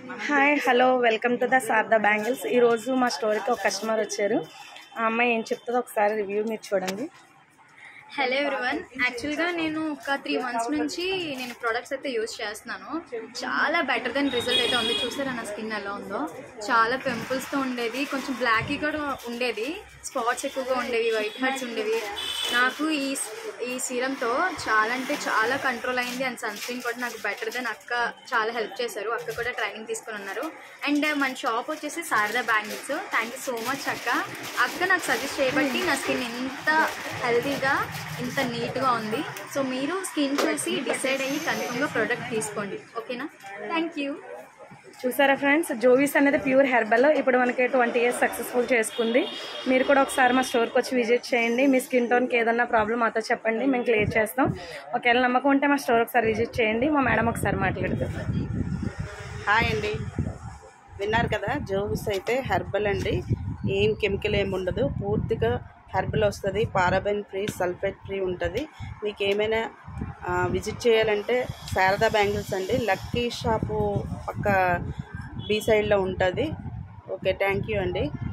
hi hello welcome to the Sharada bangles ఈరోజు మా స్టోర్కి ఒక కస్టమర్ వచ్చారు ఆ అమ్మాయి ఏం చెప్తుందో ఒకసారి రివ్యూ మీరు చూడండి హలో ఎవ్రీవన్ యాక్చువల్గా నేను ఒక త్రీ మంత్స్ నుంచి నేను ప్రొడక్ట్స్ అయితే యూజ్ చేస్తున్నాను చాలా బెటర్ దెన్ రిజల్ట్ అయితే ఉంది చూసారా నా స్కిన్ ఎలా ఉందో చాలా పింపుల్స్తో ఉండేది కొంచెం బ్లాకీ కూడా ఉండేది స్పాట్స్ ఎక్కువగా ఉండేవి వైట్ హెడ్స్ ఉండేవి నాకు ఈ ఈ సీరంతో చాలా అంటే చాలా కంట్రోల్ అయింది అండ్ సన్ స్క్రీన్ కూడా నాకు బెటర్ దెన్ అక్క చాలా హెల్ప్ చేశారు అక్క కూడా ట్రైనింగ్ తీసుకొని ఉన్నారు అండ్ మన షాప్ వచ్చేసి Sharada bangles thank you so much అక్క అక్క నాకు సజెస్ట్ చేయబట్టి నా స్కిన్ ఇంత హెల్తీగా ఇంత నీట్గా ఉంది సో మీరు స్కిన్ చూసి డిసైడ్ అయ్యి కన్ఫర్మ్గా ప్రోడక్ట్ తీసుకోండి ఓకేనా థ్యాంక్ యూ చూసారా ఫ్రెండ్స్ జోవీస్ అనేది ప్యూర్ హెర్బల్ ఇప్పుడు మనకి ట్వంటీ ఇయర్స్ సక్సెస్ఫుల్ చేసుకుంది మీరు కూడా ఒకసారి మా స్టోర్కి వచ్చి విజిట్ చేయండి మీ స్కిన్ టోన్కి ఏదన్నా ప్రాబ్లం మాతో చెప్పండి మేము క్లియర్ చేస్తాం ఒకవేళ నమ్మకం ఉంటే మా స్టోర్ ఒకసారి విజిట్ చేయండి మా మేడం ఒకసారి మాట్లాడుతారు హాయ్ అండి విన్నారు కదా జోవిస్ అయితే హెర్బల్ అండి ఏం కెమికల్ ఏమి ఉండదు పూర్తిగా హెర్బల్ వస్తుంది పారాబెన్ ఫ్రీ సల్ఫేట్ ఫ్రీ ఉంటుంది మీకు ఏమైనా ఆ, విజిట్ చేయాలంటే శారదా బ్యాంగిల్స్ అండి లక్కీ షాపు పక్క బీ సైడ్లో ఉంటుంది ఓకే థ్యాంక్ యూ అండి